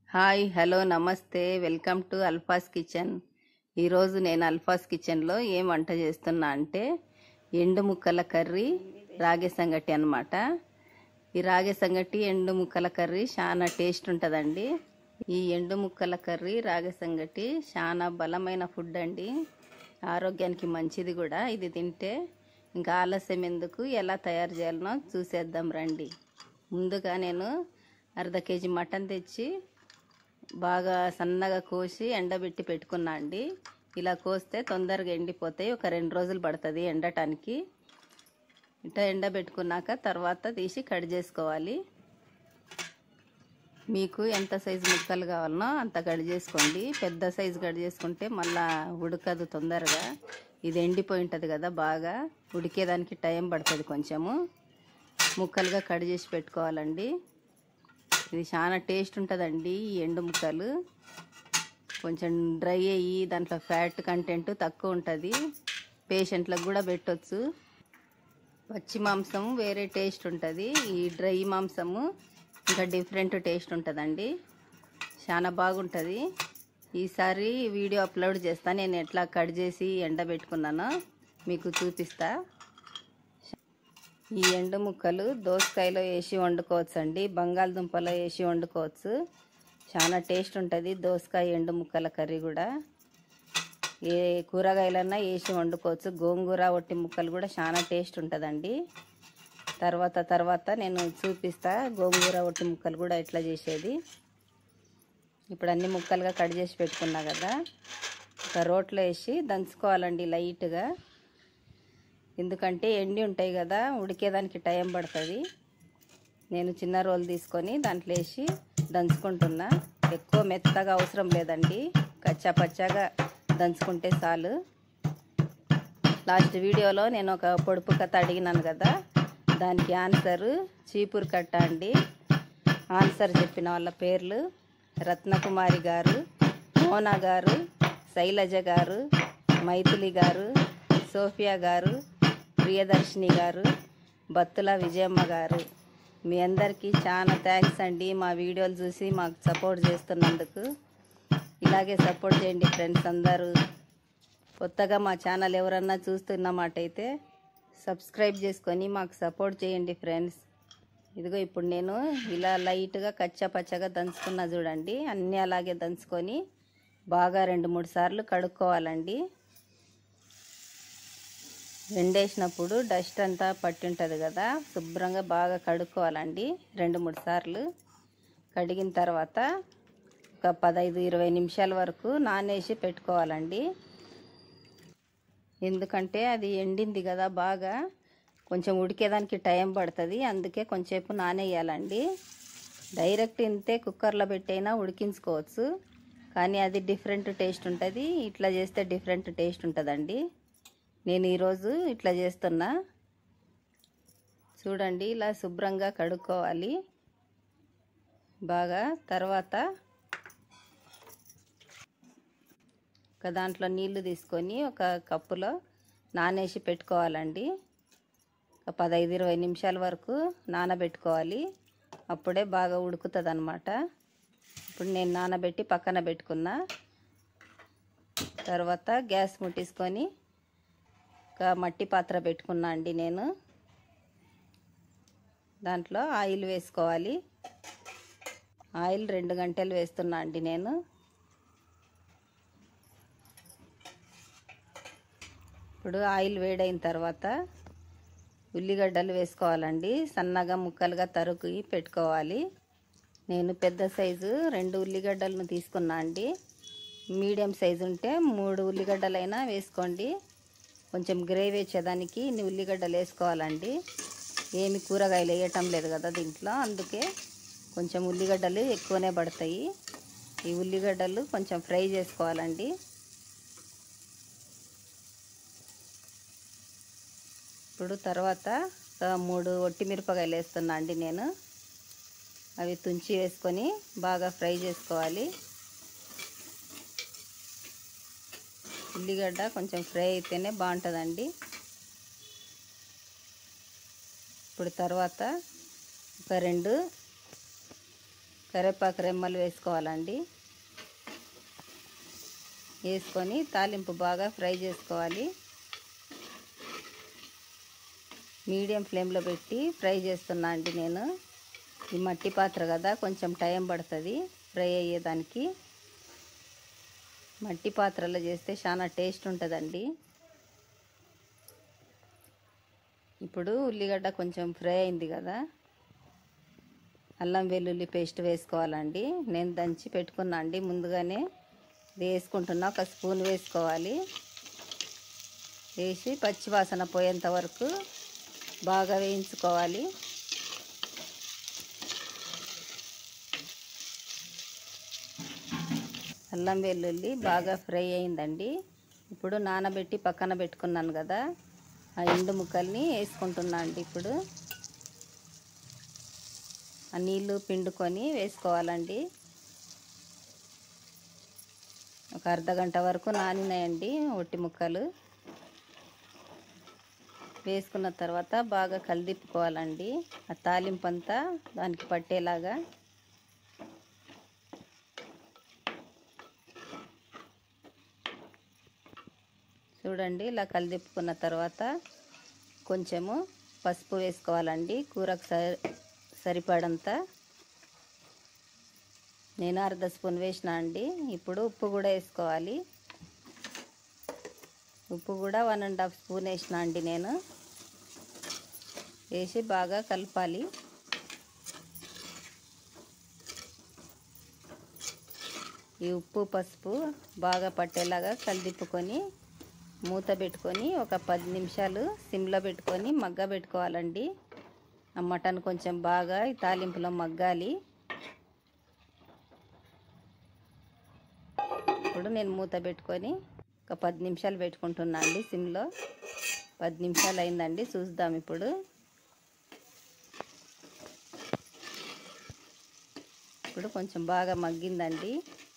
hi hello నమస్తే welcome to Alfa's kitchen ఈరోజు నేను అల్ఫాస్ కిచెన్లో ఏం వంట చేస్తున్నా అంటే ఎండు ముక్కల కర్రీ రాగి సంగటి అన్నమాట ఈ రాగి సంగటి ఎండు ముక్కల కర్రీ చాలా టేస్ట్ ఉంటుందండి ఈ ఎండు ముక్కల కర్రీ రాగి సంగటి చాలా బలమైన ఫుడ్ అండి ఆరోగ్యానికి మంచిది కూడా ఇది తింటే ఇంకా ఆలస్యం ఎందుకు ఎలా తయారు చేయాలనో చూసేద్దాం రండి ముందుగా నేను అర్ధ కేజీ మటన్ తెచ్చి బాగా సన్నగా కోసి ఎండబెట్టి పెట్టుకున్నా అండి ఇలా కోస్తే తొందరగా ఎండిపోతాయి ఒక రెండు రోజులు పడుతుంది ఎండటానికి ఇట్లా ఎండబెట్టుకున్నాక తర్వాత తీసి కట్ చేసుకోవాలి మీకు ఎంత సైజు ముక్కలు కావాలనో అంత కట్ చేసుకోండి పెద్ద సైజు కట్ చేసుకుంటే మళ్ళా ఉడకదు తొందరగా ఇది ఎండిపోయి ఉంటుంది కదా బాగా ఉడికేదానికి టైం పడుతుంది కొంచెము ముక్కలుగా కట్ చేసి పెట్టుకోవాలండి ఇది చాలా టేస్ట్ ఉంటుందండి ఈ ఎండు ముక్కలు కొంచెం డ్రై అయ్యి దాంట్లో ఫ్యాట్ కంటెంట్ తక్కువ ఉంటుంది పేషెంట్లకు కూడా పెట్టొచ్చు పచ్చి మాంసం వేరే టేస్ట్ ఉంటుంది ఈ డ్రై మాంసము ఇంకా డిఫరెంట్ టేస్ట్ ఉంటుందండి చాలా బాగుంటుంది ఈసారి వీడియో అప్లోడ్ చేస్తా నేను ఎట్లా కట్ చేసి ఎండబెట్టుకున్నానో మీకు చూపిస్తా ఈ ఎండు ముక్కలు దోసకాయలో వేసి వండుకోవచ్చు అండి బంగాళదుంపలో వేసి వండుకోవచ్చు చాలా టేస్ట్ ఉంటుంది దోసకాయ ఎండు ముక్కల కర్రీ కూడా ఏ కూరగాయలన్నా వేసి వండుకోవచ్చు గోంగూర ఒట్టి ముక్కలు కూడా చాలా టేస్ట్ ఉంటుందండి తర్వాత తర్వాత నేను చూపిస్తా గోంగూర ఒట్టి ముక్కలు కూడా ఎట్లా చేసేది ఇప్పుడు అన్ని ముక్కలుగా కట్ చేసి పెట్టుకున్నా కదా ఒక రోట్లో వేసి దంచుకోవాలండి లైట్గా ఎందుకంటే ఎండి ఉంటాయి కదా ఉడికేదానికి టైం పడుతుంది నేను చిన్న రోల్ తీసుకొని దాంట్లో వేసి దంచుకుంటున్నా ఎక్కువ మెత్తగా అవసరం లేదండి కచ్చా పచ్చాగా దంచుకుంటే చాలు లాస్ట్ వీడియోలో నేను ఒక పొడుపు కథ అడిగినాను కదా దానికి ఆన్సర్ చీపురు కట్ట అండి ఆన్సర్ చెప్పిన వాళ్ళ పేర్లు రత్నకుమారి గారు మోనా గారు శైలజ గారు మైథిలి గారు సోఫియా గారు ప్రియదర్శిని గారు బత్తుల విజయమ్మ గారు మీ అందరికీ చాలా థ్యాంక్స్ అండి మా వీడియోలు చూసి మాకు సపోర్ట్ చేస్తున్నందుకు ఇలాగే సపోర్ట్ చేయండి ఫ్రెండ్స్ అందరూ కొత్తగా మా ఛానల్ ఎవరన్నా చూస్తున్నమాట అయితే సబ్స్క్రైబ్ చేసుకొని మాకు సపోర్ట్ చేయండి ఫ్రెండ్స్ ఇదిగో ఇప్పుడు నేను ఇలా లైట్గా కచ్చా పచ్చగా దంచుకున్నా చూడండి అన్నీ అలాగే దంచుకొని బాగా రెండు మూడు సార్లు కడుక్కోవాలండి ఎండేసినప్పుడు డస్ట్ అంతా పట్టి ఉంటుంది కదా శుభ్రంగా బాగా కడుక్కోవాలండి రెండు మూడు సార్లు కడిగిన తర్వాత ఒక పదహైదు ఇరవై నిమిషాల వరకు నానేసి పెట్టుకోవాలండి ఎందుకంటే అది ఎండింది కదా బాగా కొంచెం ఉడికేదానికి టైం పడుతుంది అందుకే కొంచెంసేపు నానేయాలండి డైరెక్ట్ ఇంతే కుక్కర్లో పెట్టైనా ఉడికించుకోవచ్చు కానీ అది డిఫరెంట్ టేస్ట్ ఉంటుంది ఇట్లా చేస్తే డిఫరెంట్ టేస్ట్ ఉంటుందండి నేను ఈరోజు ఇట్లా చేస్తున్నా చూడండి ఇలా శుభ్రంగా కడుక్కోవాలి బాగా తర్వాత ఒక దాంట్లో నీళ్లు తీసుకొని ఒక కప్పులో నానేసి పెట్టుకోవాలండి ఒక పదహైదు ఇరవై నిమిషాల వరకు నానబెట్టుకోవాలి అప్పుడే బాగా ఉడుకుతుంది అనమాట ఇప్పుడు నేను నానబెట్టి పక్కన పెట్టుకున్నా తర్వాత గ్యాస్ ముట్టించుకొని ఒక మట్టి పాత్ర పెట్టుకున్నా అండి నేను దాంట్లో ఆయిల్ వేసుకోవాలి ఆయిల్ రెండు గంటలు వేస్తున్నా అండి నేను ఇప్పుడు ఆయిల్ వేడైన తర్వాత ఉల్లిగడ్డలు వేసుకోవాలండి సన్నగా ముక్కలుగా తరుగు పెట్టుకోవాలి నేను పెద్ద సైజు రెండు ఉల్లిగడ్డలను తీసుకున్నా అండి మీడియం సైజు ఉంటే మూడు ఉల్లిగడ్డలైనా వేసుకోండి కొంచెం గ్రేవీ వచ్చేదానికి ఇన్ని ఉల్లిగడ్డలు వేసుకోవాలండి ఏమి కూరగాయలు వేయటం లేదు కదా దీంట్లో అందుకే కొంచెం ఉల్లిగడ్డలు ఎక్కువనే పడతాయి ఈ ఉల్లిగడ్డలు కొంచెం ఫ్రై చేసుకోవాలండి ఇప్పుడు తర్వాత ఒక మూడు ఒట్టి మిరపకాయలు వేస్తున్నా అండి నేను అవి తుంచి వేసుకొని బాగా ఫ్రై చేసుకోవాలి ఉల్లిగడ్డ కొంచెం ఫ్రై అయితేనే బాగుంటుందండి ఇప్పుడు తర్వాత ఒక రెండు కరివేపాకు రెమ్మలు వేసుకోవాలండి వేసుకొని తాలింపు బాగా ఫ్రై చేసుకోవాలి మీడియం ఫ్లేమ్లో పెట్టి ఫ్రై చేస్తున్నా అండి నేను ఈ మట్టి పాత్ర కదా కొంచెం టైం పడుతుంది ఫ్రై అయ్యేదానికి మట్టి పాత్రలో చేస్తే చాలా టేస్ట్ ఉంటుందండి ఇప్పుడు ఉల్లిగడ్డ కొంచెం ఫ్రై అయింది కదా అల్లం వెల్లుల్లి పేస్ట్ వేసుకోవాలండి నేను దంచి పెట్టుకున్నా అండి ముందుగానే ఇది వేసుకుంటున్నా ఒక స్పూన్ వేసుకోవాలి వేసి పచ్చి వాసన పోయేంత వరకు బాగా వేయించుకోవాలి అల్లం వెల్లుల్లి బాగా ఫ్రై అయిందండి ఇప్పుడు నానబెట్టి పక్కన పెట్టుకున్నాను కదా ఆ ఎండు ముక్కల్ని వేసుకుంటున్నా అండి ఇప్పుడు ఆ నీళ్ళు పిండుకొని వేసుకోవాలండి ఒక అర్ధ గంట వరకు నానినాయండి ఒట్టి ముక్కలు వేసుకున్న తర్వాత బాగా కలిదిప్పుకోవాలండి ఆ తాలింపు అంతా దానికి పట్టేలాగా చూడండి ఇలా కలిదిప్పుకున్న తర్వాత కొంచెము పసుపు వేసుకోవాలండి కూరకు సరి సరిపడంత నేను అర్ధ స్పూన్ వేసిన అండి ఇప్పుడు ఉప్పు కూడా వేసుకోవాలి ఉప్పు కూడా వన్ అండ్ హాఫ్ స్పూన్ వేసిన అండి నేను వేసి బాగా కలపాలి ఈ ఉప్పు పసుపు బాగా పట్టేలాగా కలిదిప్పుకొని మూత పెట్టుకొని ఒక పది నిమిషాలు సిమ్లో పెట్టుకొని మగ్గ పెట్టుకోవాలండి ఆ మటన్ కొంచెం బాగా ఈ తాలింపులో మగ్గాలి ఇప్పుడు నేను మూత పెట్టుకొని ఒక పది నిమిషాలు పెట్టుకుంటున్నా అండి సిమ్లో పది నిమిషాలు అయిందండి చూద్దాం ఇప్పుడు ఇప్పుడు కొంచెం బాగా మగ్గిందండి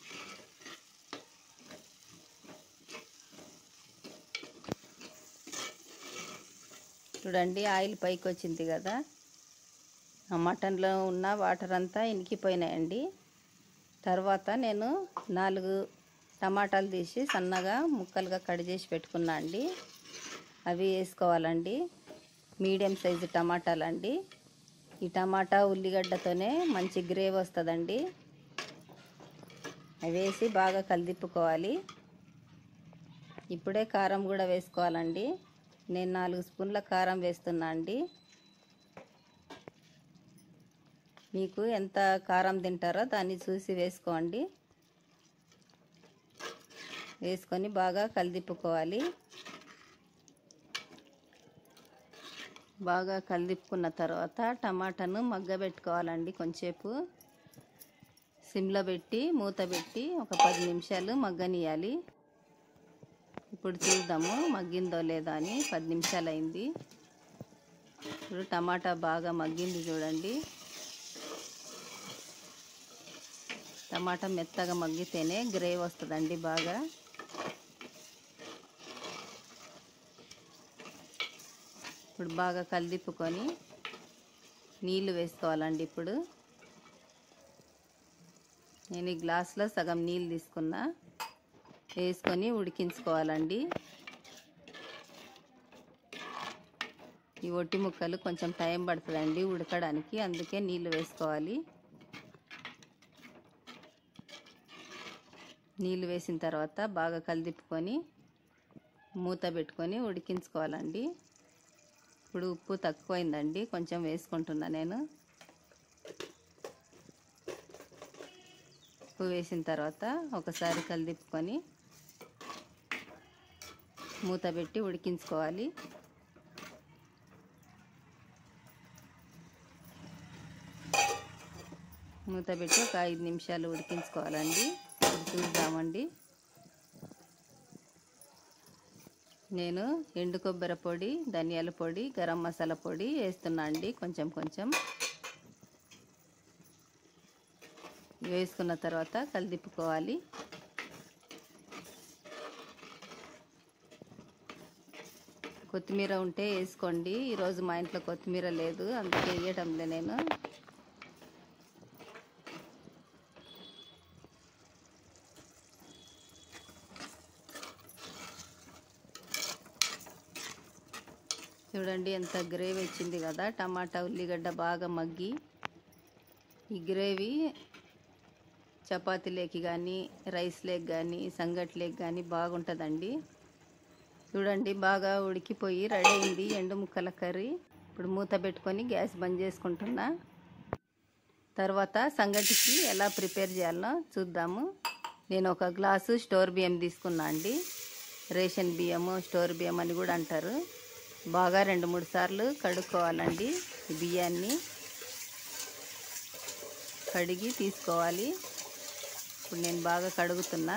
చూడండి ఆయిల్ పైకి వచ్చింది కదా ఆ మటన్లో ఉన్న వాటర్ అంతా ఇనికిపోయినాయండి తర్వాత నేను నాలుగు టమాటాలు తీసి సన్నగా ముక్కలుగా కట్ చేసి పెట్టుకున్నా అండి అవి వేసుకోవాలండి మీడియం సైజు టమాటాలు అండి ఈ టమాటా ఉల్లిగడ్డతోనే మంచి గ్రేవీ వస్తుందండి అవి వేసి బాగా కలిదిప్పుకోవాలి ఇప్పుడే కారం కూడా వేసుకోవాలండి నేను నాలుగు స్పూన్ల కారం వేస్తున్నా అండి మీకు ఎంత కారం తింటారో దాన్ని చూసి వేసుకోండి వేసుకొని బాగా కలిదిప్పుకోవాలి బాగా కలిదిప్పుకున్న తర్వాత టమాటాను మగ్గబెట్టుకోవాలండి కొంచెంసేపు సిమ్లో పెట్టి మూత పెట్టి ఒక పది నిమిషాలు మగ్గనియాలి ఇప్పుడు చూద్దాము మగ్గిందో లేదా అని పది నిమిషాలు అయింది ఇప్పుడు టమాటా బాగా మగ్గింది చూడండి టమాటా మెత్తగా మగ్గితేనే గ్రేవీ వస్తుందండి బాగా ఇప్పుడు బాగా కలిదిప్పుకొని నీళ్ళు వేసుకోవాలండి ఇప్పుడు నేను ఈ గ్లాస్లో సగం నీళ్ళు తీసుకున్నా వేసుకొని ఉడికించుకోవాలండి ఈ ఒట్టి ముక్కలు కొంచెం టైం పడుతుందండి ఉడకడానికి అందుకే నీళ్ళు వేసుకోవాలి నీళ్ళు వేసిన తర్వాత బాగా కలిదిప్పుకొని మూత పెట్టుకొని ఉడికించుకోవాలండి ఇప్పుడు ఉప్పు తక్కువైందండి కొంచెం వేసుకుంటున్నా నేను ఉప్పు వేసిన తర్వాత ఒకసారి కలిదిప్పుకొని మూత పెట్టి ఉడికించుకోవాలి మూత పెట్టి ఒక ఐదు నిమిషాలు ఉడికించుకోవాలండి ఇప్పుడు చూద్దామండి నేను ఎండు కొబ్బరి పొడి ధనియాల పొడి గరం మసాలా పొడి వేస్తున్నా అండి కొంచెం కొంచెం వేసుకున్న తర్వాత కలిదిప్పుకోవాలి కొత్తిమీర ఉంటే వేసుకోండి ఈరోజు మా ఇంట్లో కొత్తిమీర లేదు అందుకే వేయటంలే నేను చూడండి ఎంత గ్రేవీ వచ్చింది కదా టమాటా ఉల్లిగడ్డ బాగా మగ్గి ఈ గ్రేవీ చపాతీలోకి కానీ రైస్ లేక్ కానీ సంగటి లేక్ కానీ బాగుంటుందండి చూడండి బాగా ఉడికిపోయి రెడీ అయింది ఎండు ముక్కల కర్రీ ఇప్పుడు మూత పెట్టుకొని గ్యాస్ బంద్ చేసుకుంటున్నా తర్వాత సంగటికి ఎలా ప్రిపేర్ చేయాలో చూద్దాము నేను ఒక గ్లాసు స్టోర్ బియ్యం తీసుకున్నా అండి రేషన్ బియ్యము స్టోర్ బియ్యం అని కూడా అంటారు బాగా రెండు మూడు సార్లు కడుక్కోవాలండి ఈ బియ్యాన్ని కడిగి తీసుకోవాలి ఇప్పుడు నేను బాగా కడుగుతున్నా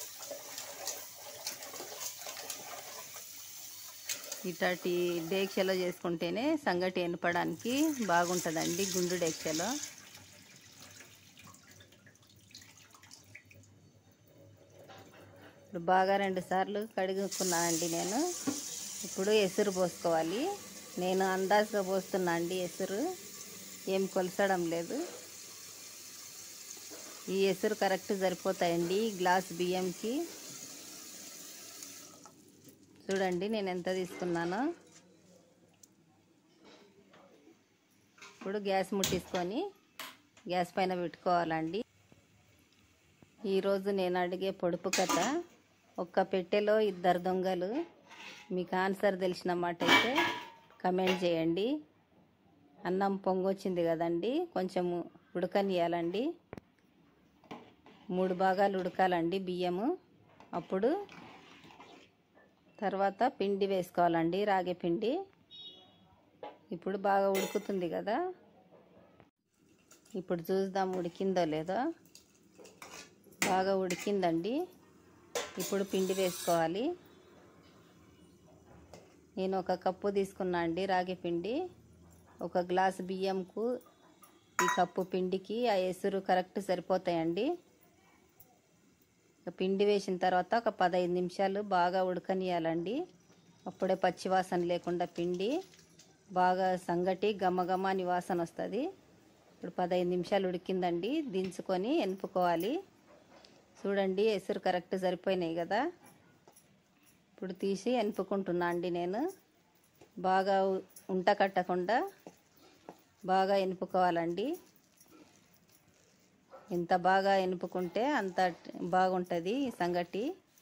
ఇట్లాంటి డేక్షలో చేసుకుంటేనే సంగటి ఎనపడానికి బాగుంటుందండి గుండు డేక్షలో ఇప్పుడు బాగా రెండు సార్లు కడుగుకున్నానండి నేను ఇప్పుడు ఎసురు పోసుకోవాలి నేను అందాజుగా పోస్తున్నా అండి ఎసురు ఏం కొలసడం లేదు ఈ ఎసురు కరెక్ట్ సరిపోతాయండి ఈ గ్లాస్ బియ్యంకి చూడండి నేను ఎంత తీసుకున్నానో ఇప్పుడు గ్యాస్ ముట్టించుకొని గ్యాస్ పైన పెట్టుకోవాలండి ఈరోజు నేను అడిగే పొడుపు కథ ఒక్క పెట్టెలో ఇద్దరు దొంగలు మీకు ఆన్సర్ తెలిసిన మాట అయితే కమెంట్ చేయండి అన్నం పొంగొచ్చింది కదండి కొంచెము ఉడకనియాలండి మూడు భాగాలు ఉడకాలండి బియ్యము అప్పుడు తర్వాత పిండి వేసుకోవాలండి రాగి పిండి ఇప్పుడు బాగా ఉడుకుతుంది కదా ఇప్పుడు చూద్దాం ఉడికిందో లేదో బాగా ఉడికిందండి ఇప్పుడు పిండి వేసుకోవాలి నేను ఒక కప్పు తీసుకున్నా అండి రాగి పిండి ఒక గ్లాస్ బియ్యంకు ఈ కప్పు పిండికి ఆ ఎసురు కరెక్ట్ సరిపోతాయండి పిండి వేసిన తర్వాత ఒక పదహైదు నిమిషాలు బాగా ఉడకనియాలండి అప్పుడే పచ్చివాసన లేకుండా పిండి బాగా సంగటి గమగమ అని వాసన వస్తుంది ఇప్పుడు పదహైదు నిమిషాలు ఉడికిందండి దించుకొని ఎనుపుకోవాలి చూడండి ఎసురు కరెక్ట్ సరిపోయినాయి కదా ఇప్పుడు తీసి ఎనుపుకుంటున్నా అండి నేను బాగా ఉంట కట్టకుండా బాగా ఎనుపుకోవాలండి ఎంత బాగా ఎనుపుకుంటే అంత బాగుంటుంది ఈ సంగటి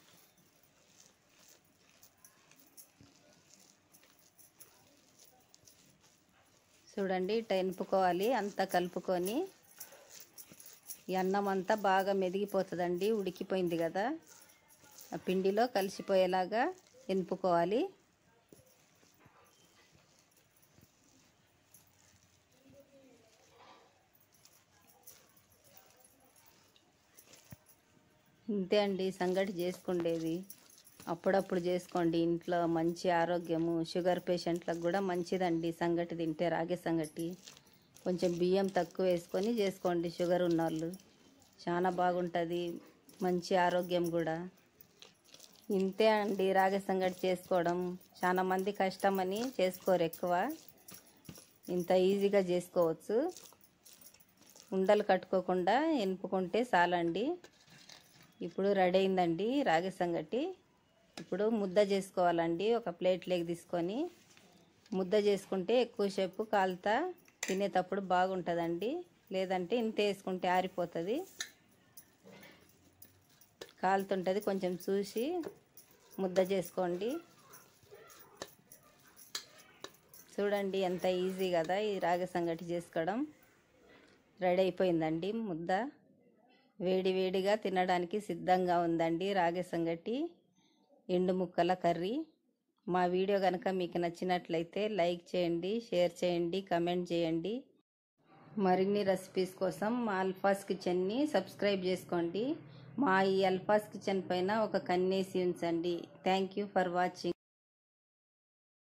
చూడండి ఇట్ట ఎనుపుకోవాలి అంతా కలుపుకొని ఈ అన్నం అంతా బాగా మెదిగిపోతుందండి ఉడికిపోయింది కదా ఆ పిండిలో కలిసిపోయేలాగా ఎనుపుకోవాలి ఇంతే అండి సంగటి చేసుకుండేది అప్పుడప్పుడు చేసుకోండి ఇంట్లో మంచి ఆరోగ్యము షుగర్ పేషెంట్లకు కూడా మంచిదండి సంగటి తింటే రాగే సంగటి కొంచెం బియ్యం తక్కువ వేసుకొని చేసుకోండి షుగర్ ఉన్నవాళ్ళు చాలా బాగుంటుంది మంచి ఆరోగ్యం కూడా ఇంతే అండి రాగి సంగటి చేసుకోవడం చాలా మంది కష్టమని చేసుకోరు ఎక్కువ ఇంత ఈజీగా చేసుకోవచ్చు ఉండలు కట్టుకోకుండా ఎనుపుకుంటే చాలండి ఇప్పుడు రెడీ అయిందండి రాగి సంగటి ఇప్పుడు ముద్ద చేసుకోవాలండి ఒక ప్లేట్లోకి తీసుకొని ముద్ద చేసుకుంటే ఎక్కువసేపు కాలుతా తినేటప్పుడు బాగుంటుందండి లేదంటే ఇంత వేసుకుంటే ఆరిపోతుంది కాలుతుంటుంది కొంచెం చూసి ముద్ద చేసుకోండి చూడండి ఎంత ఈజీ కదా ఈ రాగి సంగటి చేసుకోవడం రెడీ అయిపోయిందండి ముద్ద వేడి వేడిగా తినడానికి సిద్ధంగా ఉందండి రాగి సంగటి ఎండు ముక్కల కర్రీ మా వీడియో కనుక మీకు నచ్చినట్లయితే లైక్ చేయండి షేర్ చేయండి కమెంట్ చేయండి మరిన్ని రెసిపీస్ కోసం మా అల్ఫాస్ కిచెన్ని సబ్స్క్రైబ్ చేసుకోండి మా ఈ అల్ఫాస్ కిచెన్ పైన ఒక కన్నేసి ఉంచండి థ్యాంక్ యూ ఫర్ వాచింగ్